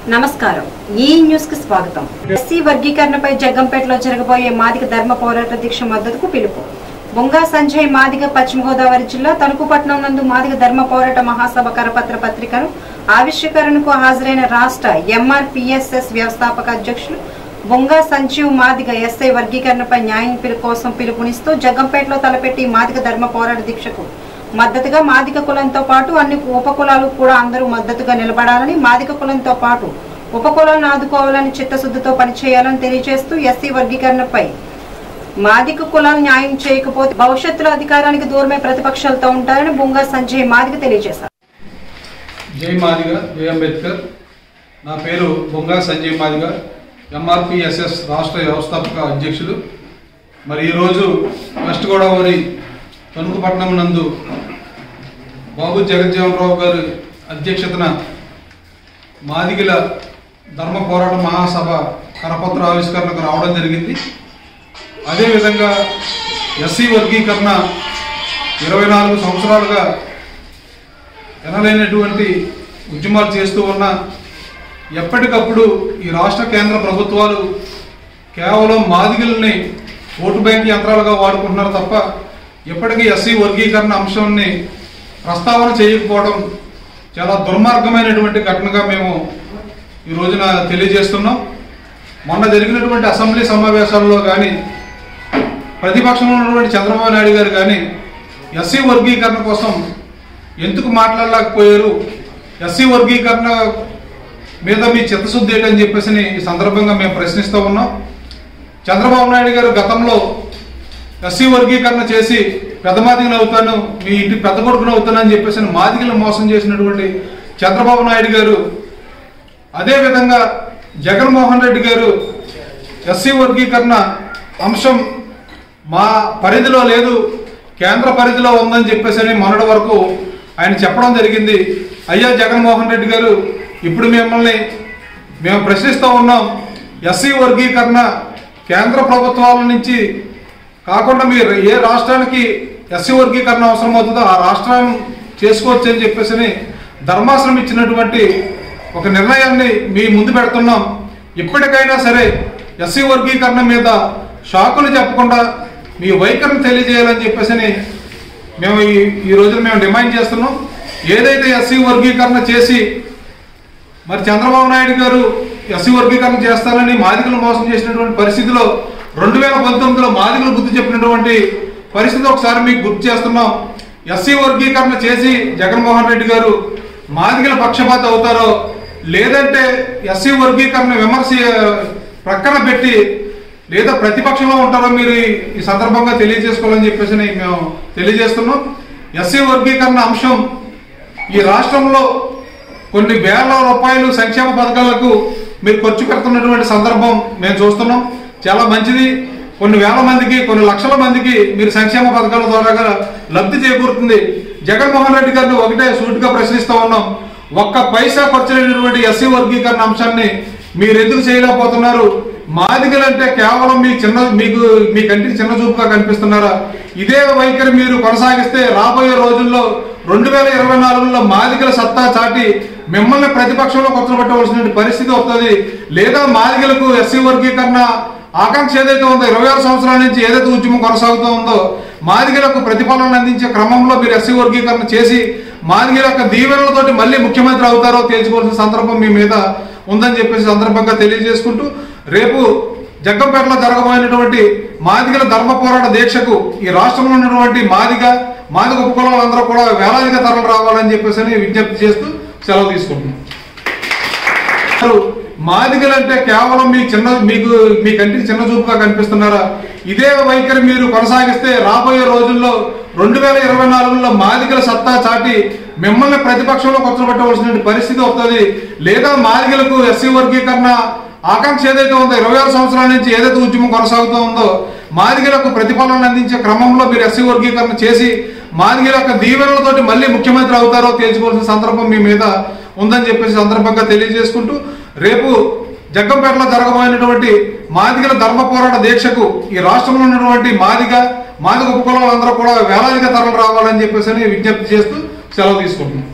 నమస్కారం ఈ న్యూస్ కి స్వాగతం ఎస్సీ వర్గీకరణపై జగ్గంపేటలో జరగబోయే మాదిగ ధర్మ పోరాట దీక్ష మద్దతుకు పిలుపు బొంగా సంజయ్ మాదిగ పశ్చిమ గోదావరి జిల్లా తణుకుపట్నం నందు మాదిగ ధర్మ పోరాట మహాసభ కరపత్ర పత్రికను ఆవిష్కరణకు హాజరైన రాష్ట్ర ఎంఆర్పిఎస్ఎస్ వ్యవస్థాపక అధ్యక్షులు బొంగా సంజీవ్ మాదిగ ఎస్ఐ వర్గీకరణపై న్యాయం పిలు కోసం పిలుపునిస్తూ జగ్గంపేటలో తలపెట్టి మాదిగ ధర్మ పోరాట దీక్షకు మద్దతుగా మాదిక కులంతో పాటు అన్ని ఉపకులాలు కూడా అందరూ మద్దతుగా నిలబడాలని మాదిక కులంతో పాటు ఉపకులాలను ఆదుకోవాలని చిత్తశుద్ధితో పనిచేయాలని తెలియజేస్తూ ఎస్సీ వర్గీకరణపై మాదిక కులాలు న్యాయం చేయకపోతే భవిష్యత్తులో అధికారానికి దూరమే ప్రతిపక్షాలతో ఉంటారని బుంగా సంజయ్ మాదిక తెలియజేశారు జై మాదిగ జై అంబేద్కర్ నా పేరు బొంగా సంజయ్ మాదిగ ఎంఆర్పిఎస్ఎస్ రాష్ట్ర వ్యవస్థాపక అధ్యక్షులు మరి ఈరోజు వెస్ట్ గోదావరి తణుకుపట్నం నందు బాబు జగజ్జీవనరావు గారి అధ్యక్షతన మాదిగల ధర్మ పోరాట మహాసభ కరపత్ర ఆవిష్కరణకు రావడం జరిగింది అదేవిధంగా ఎస్సీ వర్గీకరణ ఇరవై నాలుగు సంవత్సరాలుగా ఎనలేనటువంటి ఉద్యమాలు చేస్తూ ఉన్న ఎప్పటికప్పుడు ఈ రాష్ట్ర కేంద్ర ప్రభుత్వాలు కేవలం మాదిగల్ని ఓటు బ్యాంక్ యంత్రాలుగా వాడుకుంటున్నారు తప్ప ఎప్పటికీ ఎస్సీ వర్గీకరణ అంశాన్ని ప్రస్తావన చేయకపోవడం చాలా దుర్మార్గమైనటువంటి ఘటనగా మేము ఈ రోజున తెలియజేస్తున్నాం మొన్న జరిగినటువంటి అసెంబ్లీ సమావేశాల్లో కానీ ప్రతిపక్షంలో ఉన్నటువంటి చంద్రబాబు నాయుడు గారు కానీ ఎస్సీ వర్గీకరణ కోసం ఎందుకు మాట్లాడలేకపోయారు ఎస్సీ వర్గీకరణ మీద మీ చిత్తశుద్ధి ఏంటని చెప్పేసి ఈ సందర్భంగా మేము ప్రశ్నిస్తూ ఉన్నాం చంద్రబాబు నాయుడు గారు గతంలో ఎస్సీ వర్గీకరణ చేసి పెద్ద మాదిగలు అవుతాను మీ ఇంటి పెద్ద కొడుకును అవుతానని చెప్పేసి మాదిగలు మోసం చేసినటువంటి చంద్రబాబు నాయుడు గారు అదేవిధంగా జగన్మోహన్ రెడ్డి గారు ఎస్సీ వర్గీకరణ అంశం మా పరిధిలో లేదు కేంద్ర పరిధిలో ఉందని చెప్పేసి మొన్నటి వరకు ఆయన చెప్పడం జరిగింది అయ్యా జగన్మోహన్ రెడ్డి గారు ఇప్పుడు మిమ్మల్ని మేము ప్రశ్నిస్తూ ఉన్నాం ఎస్సీ వర్గీకరణ కేంద్ర ప్రభుత్వాల నుంచి కాకుండా మీరు ఏ రాష్ట్రానికి ఎస్సీ వర్గీకరణ అవసరం అవుతుందో ఆ రాష్ట్రం చేసుకోవచ్చు అని చెప్పేసి ధర్మాసనం ఇచ్చినటువంటి ఒక నిర్ణయాన్ని మీ ముందు పెడుతున్నాం ఇప్పటికైనా సరే ఎస్సీ వర్గీకరణ మీద షాకులు చెప్పకుండా మీ వైఖరిని తెలియజేయాలని చెప్పేసి మేము ఈ ఈ రోజున మేము డిమాండ్ చేస్తున్నాం ఏదైతే ఎస్సీ వర్గీకరణ చేసి మరి చంద్రబాబు నాయుడు గారు ఎస్సీ వర్గీకరణ చేస్తానని మాదిగలు మోసం చేసినటువంటి పరిస్థితిలో రెండు వేల పంతొమ్మిదిలో మాదిగలు గుర్తు చెప్పినటువంటి పరిస్థితి ఒకసారి మీకు గుర్తు చేస్తున్నాం ఎస్సీ వర్గీకరణ చేసి జగన్మోహన్ రెడ్డి గారు మాదిగల పక్షపాత అవుతారో లేదంటే ఎస్సీ వర్గీకరణ విమర్శ ప్రక్కన పెట్టి లేదా ప్రతిపక్షంలో ఉంటారో మీరు ఈ- ఈ సందర్భంగా తెలియజేసుకోవాలని చెప్పేసి మేము తెలియజేస్తున్నాం ఎస్సీ వర్గీకరణ అంశం ఈ రాష్ట్రంలో కొన్ని వేల రూపాయలు సంక్షేమ పథకాలకు మీరు ఖర్చు పెడుతున్నటువంటి సందర్భం మేము చూస్తున్నాం చాలా మంచిది కొన్ని వేల మందికి కొన్ని లక్షల మందికి మీరు సంక్షేమ పథకాల ద్వారా లబ్ధి చేకూరుతుంది జగన్మోహన్ రెడ్డి గారిని ఒకటే సూటిగా ప్రశ్నిస్తూ ఉన్నాం ఒక్క పైసా ఖర్చు లేనటువంటి ఎస్సీ వర్గీకరణ అంశాన్ని మీరు ఎందుకు చేయలేకపోతున్నారు మాదిగలంటే కేవలం మీ చిన్న మీకు మీ కంటికి చిన్న చూపుగా కనిపిస్తున్నారా ఇదే వైఖరి మీరు కొనసాగిస్తే రాబోయే రోజుల్లో రెండు వేల ఇరవై నాలుగులో మాదిగల సత్తా చాటి మిమ్మల్ని ప్రతిపక్షంలో కొత్తబట్టవలసిన పరిస్థితి వస్తుంది లేదా మాదిగలకు ఎస్సీ వర్గీకరణ ఆకాంక్ష ఏదైతే ఉందో ఇరవై ఆరు సంవత్సరాల నుంచి ఏదైతే ఉద్యమం కొనసాగుతూ ఉందో మాదిగలకు ప్రతిఫలన అందించే క్రమంలో మీరు ఎస్సీ వర్గీకరణ చేసి మాదిగల యొక్క దీవెనలతోటి మళ్ళీ ముఖ్యమంత్రి అవుతారో తేల్చుకోవాల్సిన సందర్భం మీ మీద ఉందని చెప్పేసి సందర్భంగా తెలియజేసుకుంటూ రేపు జగ్గంపేటలో జరగబోయినటువంటి మాదిగల ధర్మ పోరాట దీక్షకు ఈ రాష్ట్రంలో ఉన్నటువంటి మాదిగ మాదిగ ఉపకులాలందరూ కూడా వేలాదిగా తరలి రావాలని చెప్పేసి విజ్ఞప్తి చేస్తూ సెలవు తీసుకుంటున్నాం అసలు మాదిగలంటే కేవలం మీ చిన్న మీకు మీ కంటికి చిన్న చూపుగా కనిపిస్తున్నారా ఇదే వైఖరి మీరు కొనసాగిస్తే రాబోయే రోజుల్లో రెండు వేల ఇరవై నాలుగులో మాదిగల సత్తా చాటి మిమ్మల్ని ప్రతిపక్షంలో కొత్తబట్టవలసిన పరిస్థితి వస్తుంది లేదా మాదిగలకు ఎస్సీ వర్గీకరణ ఆకాంక్ష ఏదైతే ఉందో ఇరవై ఆరు సంవత్సరాల నుంచి ఏదైతే ఉద్యమం కొనసాగుతూ ఉందో మాదిగలకు ప్రతిఫలన అందించే క్రమంలో మీరు ఎస్సీ వర్గీకరణ చేసి మాదిగల యొక్క దీవెనలతోటి మళ్ళీ ముఖ్యమంత్రి అవుతారో తేల్చుకోవాల్సిన సందర్భం మీ మీద ఉందని చెప్పేసి సందర్భంగా తెలియజేసుకుంటూ రేపు జగ్గంపేటలో జరగబోయినటువంటి మాదిగల ధర్మ పోరాట దీక్షకు ఈ రాష్ట్రంలో ఉన్నటువంటి మాదిగ మాదిగ ఉపకులాలందరూ కూడా వేలాదిగా తరలి రావాలని చెప్పేసి విజ్ఞప్తి చేస్తూ సెలవు తీసుకుంటున్నాం